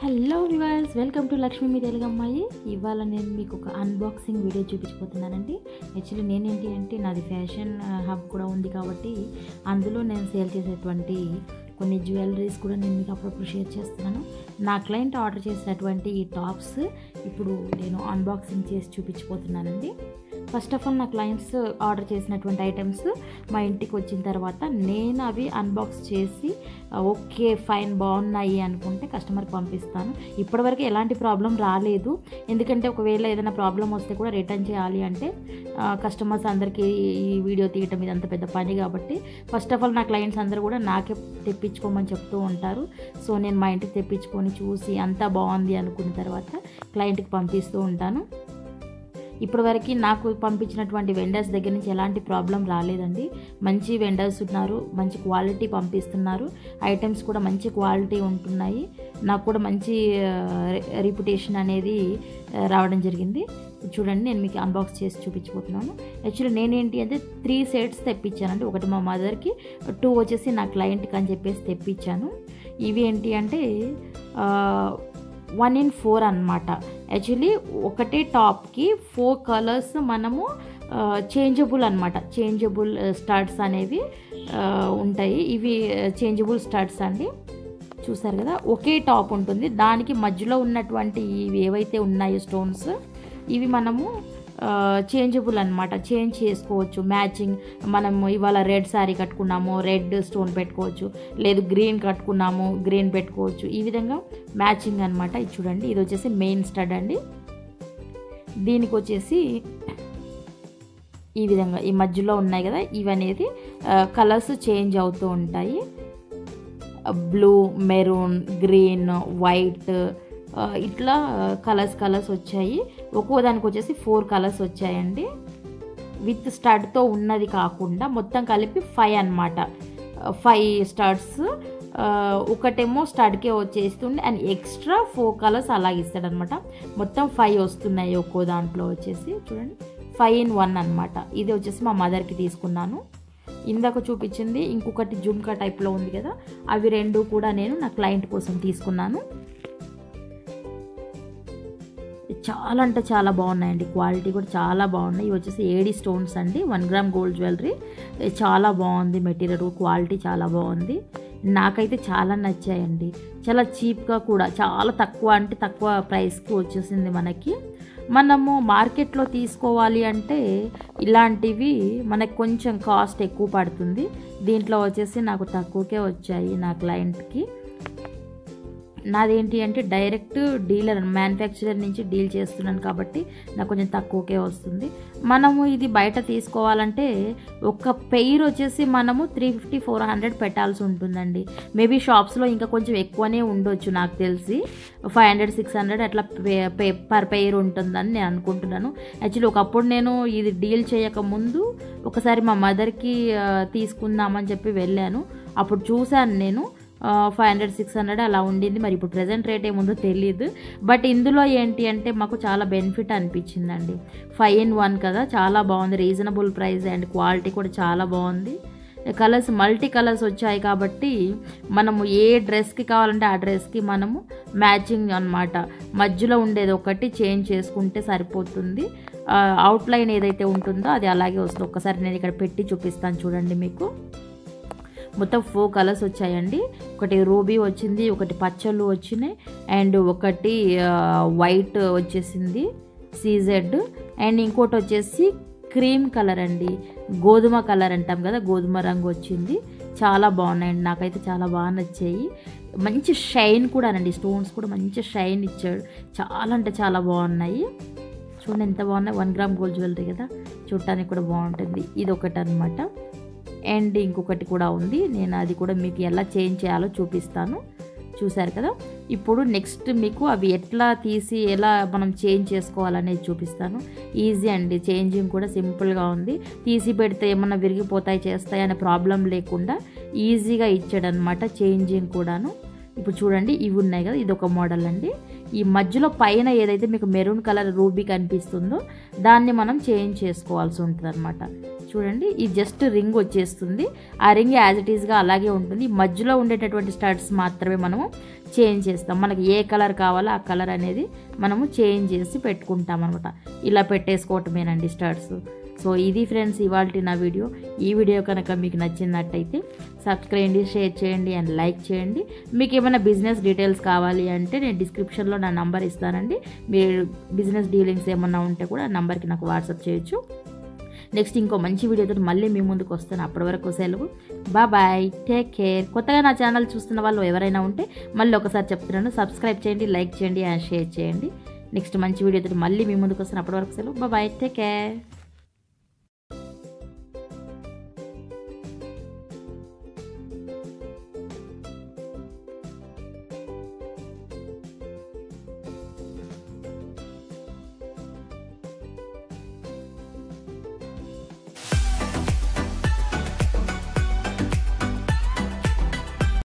hello viewers welcome to Lakshmi మీ తెలుగు అమ్మాయి ఇవాళ నేను మీకు ఒక అన్బాక్సింగ్ వీడియో చూపించబోతున్నానండి యాక్చువల్లీ నేనేంటి అంటే నాది ఫ్యాషన్ హబ్ కూడా ఉంది కాబట్టి అందులో నేను సేల్ చేసేటువంటి కొన్ని జ్యువెలరీస్ కూడా నేను మీకు అప్పుడప్పుడు షేర్ చేస్తున్నాను నా క్లయింట్ ఆర్డర్ చేసినటువంటి ఈ టాప్స్ ఇప్పుడు నేను అన్బాక్సింగ్ చేసి చూపించబోతున్నానండి ఫస్ట్ ఆఫ్ ఆల్ నా క్లయింట్స్ ఆర్డర్ చేసినటువంటి ఐటమ్స్ మా ఇంటికి వచ్చిన తర్వాత నేను అవి అన్బాక్స్ చేసి ఓకే ఫైన్ బాగున్నాయి అనుకుంటే కస్టమర్కి పంపిస్తాను ఇప్పటివరకు ఎలాంటి ప్రాబ్లం రాలేదు ఎందుకంటే ఒకవేళ ఏదైనా ప్రాబ్లం వస్తే కూడా రిటర్న్ చేయాలి అంటే కస్టమర్స్ అందరికీ ఈ వీడియో తీయటం ఇది అంత పెద్ద పని కాబట్టి ఫస్ట్ ఆఫ్ ఆల్ నా క్లయింట్స్ అందరూ కూడా నాకే తెప్పించుకోమని చెప్తూ ఉంటారు సో నేను మా ఇంటికి తెప్పించుకొని చూసి అంతా బాగుంది అనుకున్న తర్వాత క్లయింట్కి పంపిస్తూ ఉంటాను ఇప్పటివరకు నాకు పంపించినటువంటి వెండర్స్ దగ్గర నుంచి ఎలాంటి ప్రాబ్లం రాలేదండి మంచి వెండర్స్ ఉన్నారు మంచి క్వాలిటీ పంపిస్తున్నారు ఐటమ్స్ కూడా మంచి క్వాలిటీ ఉంటున్నాయి నాకు కూడా మంచి రిప్యుటేషన్ అనేది రావడం జరిగింది చూడండి నేను మీకు అన్బాక్స్ చేసి చూపించబోతున్నాను యాక్చువల్లీ నేనేంటి అంటే త్రీ సెట్స్ తెప్పించానండి ఒకటి మా మదర్కి టూ వచ్చేసి నా క్లయింట్కి అని చెప్పేసి తెప్పించాను ఇవి ఏంటి అంటే వన్ ఇన్ ఫోర్ అనమాట యాక్చువల్లీ ఒకటే టాప్కి ఫోర్ కలర్స్ మనము చేంజబుల్ అనమాట చేంజబుల్ స్టడ్స్ అనేవి ఉంటాయి ఇవి చేంజబుల్ స్టడ్స్ అండి చూసారు కదా ఒకే టాప్ ఉంటుంది దానికి మధ్యలో ఉన్నటువంటి ఇవి ఏవైతే ఉన్నాయో స్టోన్స్ ఇవి మనము చేంజబుల్ అనమాట చేంజ్ చేసుకోవచ్చు మ్యాచింగ్ మనం ఇవాళ రెడ్ శారీ కట్టుకున్నాము రెడ్ స్టోన్ పెట్టుకోవచ్చు లేదు గ్రీన్ కట్టుకున్నాము గ్రీన్ పెట్టుకోవచ్చు ఈ విధంగా మ్యాచింగ్ అనమాట ఇది చూడండి ఇది వచ్చేసి మెయిన్ స్టడ్ అండి దీనికి వచ్చేసి ఈ విధంగా ఈ మధ్యలో ఉన్నాయి కదా ఇవనేది కలర్స్ చేంజ్ అవుతూ ఉంటాయి బ్లూ మెరూన్ గ్రీన్ వైట్ ఇట్లా కలర్స్ కలర్స్ వచ్చాయి ఒక్కో దానికి వచ్చేసి ఫోర్ కలర్స్ వచ్చాయండి విత్ స్టడ్తో ఉన్నది కాకుండా మొత్తం కలిపి ఫైవ్ అనమాట ఫైవ్ స్టడ్స్ ఒకటేమో స్టడ్కే వచ్చేస్తుంది అండ్ ఎక్స్ట్రా ఫోర్ కలర్స్ అలాగే ఇస్తాడనమాట మొత్తం ఫైవ్ వస్తున్నాయి ఒక్కో దాంట్లో వచ్చేసి చూడండి ఫైవ్ ఇన్ వన్ అనమాట ఇది వచ్చేసి మా మదర్కి తీసుకున్నాను ఇందాక చూపించింది ఇంకొకటి జుమ్కా టైప్లో ఉంది కదా అవి రెండు కూడా నేను నా క్లయింట్ కోసం తీసుకున్నాను చాలా అంటే చాలా బాగున్నాయండి క్వాలిటీ కూడా చాలా బాగున్నాయి ఇవి వచ్చేసి ఏడి స్టోన్స్ అండి వన్ గ్రామ్ గోల్డ్ జ్యువెలరీ చాలా బాగుంది మెటీరియల్ క్వాలిటీ చాలా బాగుంది నాకైతే చాలా నచ్చాయండి చాలా చీప్గా కూడా చాలా తక్కువ అంటే తక్కువ ప్రైస్కి వచ్చేసింది మనకి మనము మార్కెట్లో తీసుకోవాలి అంటే ఇలాంటివి మనకు కొంచెం కాస్ట్ ఎక్కువ పడుతుంది దీంట్లో వచ్చేసి నాకు తక్కువకే వచ్చాయి నా క్లయింట్కి నాదేంటి అంటే డైరెక్ట్ డీలర్ మ్యానుఫ్యాక్చరర్ నుంచి డీల్ చేస్తున్నాను కాబట్టి నాకు కొంచెం తక్కువకే వస్తుంది మనము ఇది బయట తీసుకోవాలంటే ఒక పెయిర్ వచ్చేసి మనము త్రీ ఫిఫ్టీ ఫోర్ హండ్రెడ్ పెట్టాల్సి ఉంటుందండి మేబీ షాప్స్లో ఇంకా కొంచెం ఎక్కువనే ఉండొచ్చు నాకు తెలిసి ఫైవ్ హండ్రెడ్ సిక్స్ హండ్రెడ్ అట్లా పర్ పెయిర్ ఉంటుందని నేను అనుకుంటున్నాను యాక్చువల్లీ ఒకప్పుడు నేను ఇది డీల్ చేయక ముందు ఒకసారి మా మదర్కి తీసుకుందామని చెప్పి వెళ్ళాను అప్పుడు చూశాను నేను ఫైవ్ హండ్రెడ్ సిక్స్ హండ్రెడ్ అలా ఉండింది మరి ఇప్పుడు ప్రజెంట్ రేట్ ఏముందో తెలియదు బట్ ఇందులో ఏంటి అంటే మాకు చాలా బెనిఫిట్ అనిపించిందండి ఫైవ్ ఇన్ వన్ కదా చాలా బాగుంది రీజనబుల్ ప్రైస్ అండ్ క్వాలిటీ కూడా చాలా బాగుంది కలర్స్ మల్టీ కలర్స్ వచ్చాయి కాబట్టి మనము ఏ డ్రెస్కి కావాలంటే ఆ డ్రెస్కి మనము మ్యాచింగ్ అనమాట మధ్యలో ఉండేది ఒకటి చేంజ్ చేసుకుంటే సరిపోతుంది అవుట్లైన్ ఏదైతే ఉంటుందో అది అలాగే వస్తుంది ఒక్కసారి నేను ఇక్కడ పెట్టి చూపిస్తాను చూడండి మీకు మొత్తం ఫోర్ కలర్స్ వచ్చాయండి ఒకటి రూబీ వచ్చింది ఒకటి పచ్చళ్ళు వచ్చినాయి అండ్ ఒకటి వైట్ వచ్చేసింది సీజెడ్ అండ్ ఇంకోటి వచ్చేసి క్రీమ్ కలర్ అండి గోధుమ కలర్ అంటాం కదా గోధుమ రంగు వచ్చింది చాలా బాగున్నాయండి నాకైతే చాలా బాగా నచ్చాయి మంచి షైన్ కూడా అండి స్టోన్స్ కూడా మంచి షైన్ ఇచ్చాడు చాలా అంటే చాలా బాగున్నాయి చూడండి ఎంత బాగున్నాయి వన్ గ్రామ్ గోల్డ్ జ్యువెలరీ కదా చూడటానికి కూడా బాగుంటుంది ఇది ఒకటి అనమాట అండ్ ఇంకొకటి కూడా ఉంది నేను అది కూడా మీకు ఎలా చేంజ్ చేయాలో చూపిస్తాను చూసారు కదా ఇప్పుడు నెక్స్ట్ మీకు అవి ఎట్లా తీసి ఎలా మనం చేంజ్ చేసుకోవాలనేది చూపిస్తాను ఈజీ అండి చేంజింగ్ కూడా సింపుల్గా ఉంది తీసి పెడితే ఏమన్నా విరిగిపోతాయి చేస్తాయి అనే ప్రాబ్లం లేకుండా ఈజీగా ఇచ్చాడనమాట చేంజింగ్ కూడాను ఇప్పుడు చూడండి ఇవి ఉన్నాయి కదా ఇది ఒక మోడల్ అండి ఈ మధ్యలో పైన ఏదైతే మీకు మెరూన్ కలర్ రూబీ కనిపిస్తుందో దాన్ని మనం చేంజ్ చేసుకోవాల్సి ఉంటుంది అనమాట చూడండి ఈ జస్ట్ రింగ్ వచ్చేస్తుంది ఆ రింగ్ యాజ్ ఇట్ ఈస్గా అలాగే ఉంటుంది మధ్యలో ఉండేటటువంటి స్టడ్స్ మాత్రమే మనము చేంజ్ చేస్తాం మనకి ఏ కలర్ కావాలో ఆ కలర్ అనేది మనము చేంజ్ చేసి పెట్టుకుంటాం అనమాట ఇలా పెట్టేసుకోవటమేనండి స్టడ్స్ సో ఇది ఫ్రెండ్స్ ఇవాళ నా వీడియో ఈ వీడియో కనుక మీకు నచ్చినట్టయితే సబ్స్క్రైబ్ చేయండి షేర్ చేయండి అండ్ లైక్ చేయండి మీకు ఏమైనా బిజినెస్ డీటెయిల్స్ కావాలి అంటే నేను డిస్క్రిప్షన్లో నా నంబర్ ఇస్తానండి మీరు బిజినెస్ డీలింగ్స్ ఏమన్నా ఉంటే కూడా ఆ నంబర్కి నాకు వాట్సాప్ చేయొచ్చు నెక్స్ట్ ఇంకో మంచి వీడియోతో మళ్ళీ మీ ముందుకు వస్తాను అప్పటి వరకు సెలవు బాయ్ టేక్ కేర్ కొత్తగా నా ఛానల్ చూస్తున్న వాళ్ళు ఎవరైనా ఉంటే మళ్ళీ ఒకసారి చెప్తున్నాను సబ్స్క్రైబ్ చేయండి లైక్ చేయండి అండ్ షేర్ చేయండి నెక్స్ట్ మంచి వీడియోతో మళ్ళీ మీ ముందుకు వస్తాను అప్పటి వరకు సెలవు బాయ్ టేక్ కేర్